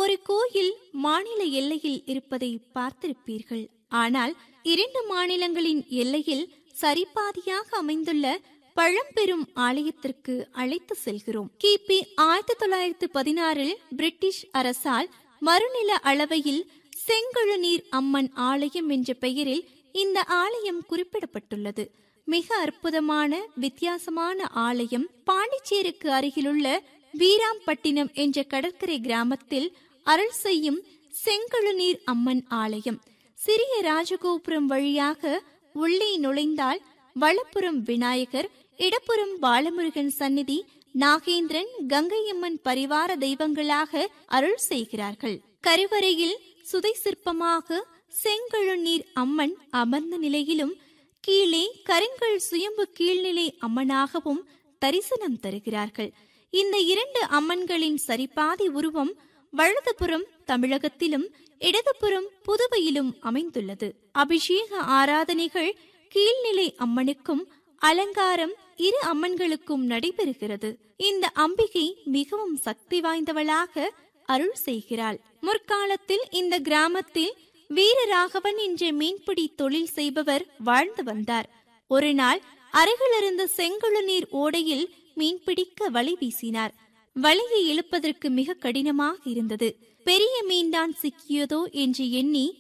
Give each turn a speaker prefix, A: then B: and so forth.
A: ஒரு கோயில் மாநில எல்லையில் இருப்பதை பார்த்திருப்பீர்கள் ஆனால் இரண்டு மாநிலங்களின் எல்லையில் சரிபாதியாக அமைந்துள்ள பழம்பெரும் ஆலயத்திற்கு அழைத்து செல்கிறோம் கிபி ஆயிரத்தி தொள்ளாயிரத்து பதினாறில் பிரிட்டிஷ் அரசால் மறுநில அளவையில் செங்கழுநீர் அம்மன் ஆலயம் என்ற பெயரில் இந்த ஆலயம் குறிப்பிடப்பட்டுள்ளது மிக அற்புதமான வித்தியாசமான ஆலயம் பாண்டிச்சேரிக்கு அருகிலுள்ள வீராம்பட்டினம் என்ற கடற்கரை கிராமத்தில் அருள் செய்யும் செங்கழுநீர் அம்மன் ஆலயம் சிறிய ராஜகோபுரம் வழியாக உள்ளே நுழைந்தால் வலப்புறம் விநாயகர் இடப்புறம் பாலமுருகன் சந்நிதி நாகேந்திரன் கங்கையம்மன் பரிவார தெய்வங்களாக அருள் செய்கிறார்கள் கருவறையில் சுதை சிற்பமாக செங்கழுநீர் அம்மன் அமர்ந்த நிலையிலும் கீழே கருங்கல் சுயம்பு கீழ்நிலை அம்மனாகவும் தரிசனம் தருகிறார்கள் இந்த இரண்டு அம்மன்களின் சரிபாதி உருவம் வலதுபுறம் தமிழகத்திலும் இடதுபுறம் புதுவையிலும் அமைந்துள்ளது அபிஷேக ஆராதனைகள் கீழ்நிலை அம்மனுக்கும் அலங்காரம் இரு அம்மன்களுக்கும் நடைபெறுகிறது இந்த அம்பிகை மிகவும் சக்தி வாய்ந்தவளாக அருள் செய்கிறாள் முற்காலத்தில் இந்த கிராமத்தில் வீரராகவன் என்ற மீன்பிடி தொழில் செய்பவர் வாழ்ந்து வந்தார் ஒரு நாள் அருகிலிருந்த செங்குழுநீர் ஓடையில் மீன்பிடிக்க வலை வீசினார் வலையை இழுப்பதற்கு மிக கடினமாக இருந்தது பெரிய மீன்தான் சிக்கியதோ என்று எண்ணி